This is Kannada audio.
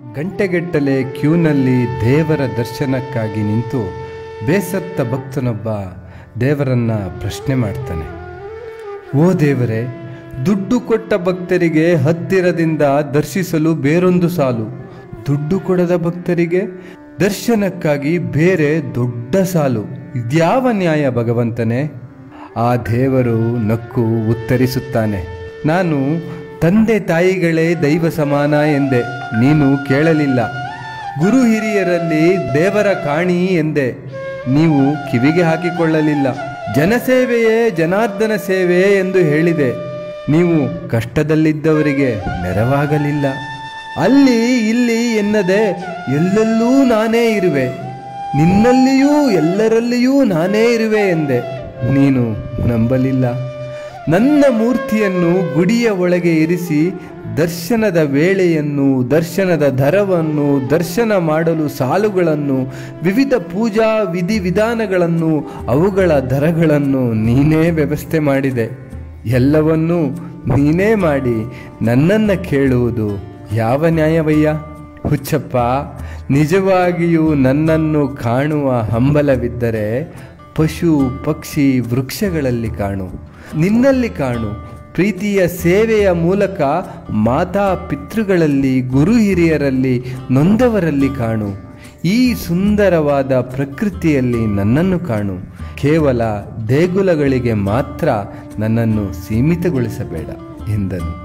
ಗಂಟೆಗಟ್ಟಲೆ ಕ್ಯೂನಲ್ಲಿ ದೇವರ ದರ್ಶನಕ್ಕಾಗಿ ನಿಂತು ಬೇಸತ್ತ ಭಕ್ತನೊಬ್ಬ ದೇವರನ್ನ ಪ್ರಶ್ನೆ ಮಾಡ್ತಾನೆ ಓ ದೇವರೇ ದುಡ್ಡು ಕೊಟ್ಟ ಭಕ್ತರಿಗೆ ಹತ್ತಿರದಿಂದ ದರ್ಶಿಸಲು ಬೇರೊಂದು ಸಾಲು ದುಡ್ಡು ಕೊಡದ ಭಕ್ತರಿಗೆ ದರ್ಶನಕ್ಕಾಗಿ ಬೇರೆ ದೊಡ್ಡ ಸಾಲು ಇದ್ಯಾವ ನ್ಯಾಯ ಭಗವಂತನೇ ಆ ದೇವರು ನಕ್ಕು ಉತ್ತರಿಸುತ್ತಾನೆ ನಾನು ತಂದೆ ತಾಯಿಗಳೇ ದೈವ ಸಮಾನ ಎಂದೆ ನೀನು ಕೇಳಲಿಲ್ಲ ಗುರು ಹಿರಿಯರಲ್ಲಿ ದೇವರ ಕಾಣಿ ಎಂದೆ ನೀವು ಕಿವಿಗೆ ಹಾಕಿಕೊಳ್ಳಲಿಲ್ಲ ಜನಸೇವೆಯೇ ಜನಾರ್ದನ ಸೇವೆ ಎಂದು ಹೇಳಿದೆ ನೀವು ಕಷ್ಟದಲ್ಲಿದ್ದವರಿಗೆ ನೆರವಾಗಲಿಲ್ಲ ಅಲ್ಲಿ ಇಲ್ಲಿ ಎನ್ನದೆ ಎಲ್ಲೆಲ್ಲೂ ನಾನೇ ಇರುವೆ ನಿನ್ನಲ್ಲಿಯೂ ಎಲ್ಲರಲ್ಲಿಯೂ ನಾನೇ ಇರುವೆ ಎಂದೆ ನೀನು ನಂಬಲಿಲ್ಲ ನನ್ನ ಮೂರ್ತಿಯನ್ನು ಗುಡಿಯ ಒಳಗೆ ಇರಿಸಿ ದರ್ಶನದ ವೇಳೆಯನ್ನು ದರ್ಶನದ ದರವನ್ನು ದರ್ಶನ ಮಾಡಲು ಸಾಲುಗಳನ್ನು ವಿವಿಧ ಪೂಜಾ ವಿಧಿವಿಧಾನಗಳನ್ನು ಅವುಗಳ ದರಗಳನ್ನು ನೀನೇ ವ್ಯವಸ್ಥೆ ಮಾಡಿದೆ ಎಲ್ಲವನ್ನೂ ನೀನೇ ಮಾಡಿ ನನ್ನನ್ನು ಕೇಳುವುದು ಯಾವ ನ್ಯಾಯವಯ್ಯ ಹುಚ್ಚಪ್ಪ ನಿಜವಾಗಿಯೂ ನನ್ನನ್ನು ಕಾಣುವ ಹಂಬಲವಿದ್ದರೆ ಪಶು ಪಕ್ಷಿ ವೃಕ್ಷಗಳಲ್ಲಿ ಕಾಣು ನಿನ್ನಲ್ಲಿ ಕಾಣು ಪ್ರೀತಿಯ ಸೇವೆಯ ಮೂಲಕ ಮಾತಾ ಪಿತೃಗಳಲ್ಲಿ ಗುರು ಹಿರಿಯರಲ್ಲಿ ನೊಂದವರಲ್ಲಿ ಕಾಣು ಈ ಸುಂದರವಾದ ಪ್ರಕೃತಿಯಲ್ಲಿ ನನ್ನನ್ನು ಕಾಣು ಕೇವಲ ದೇಗುಲಗಳಿಗೆ ಮಾತ್ರ ನನ್ನನ್ನು ಸೀಮಿತಗೊಳಿಸಬೇಡ ಎಂದನು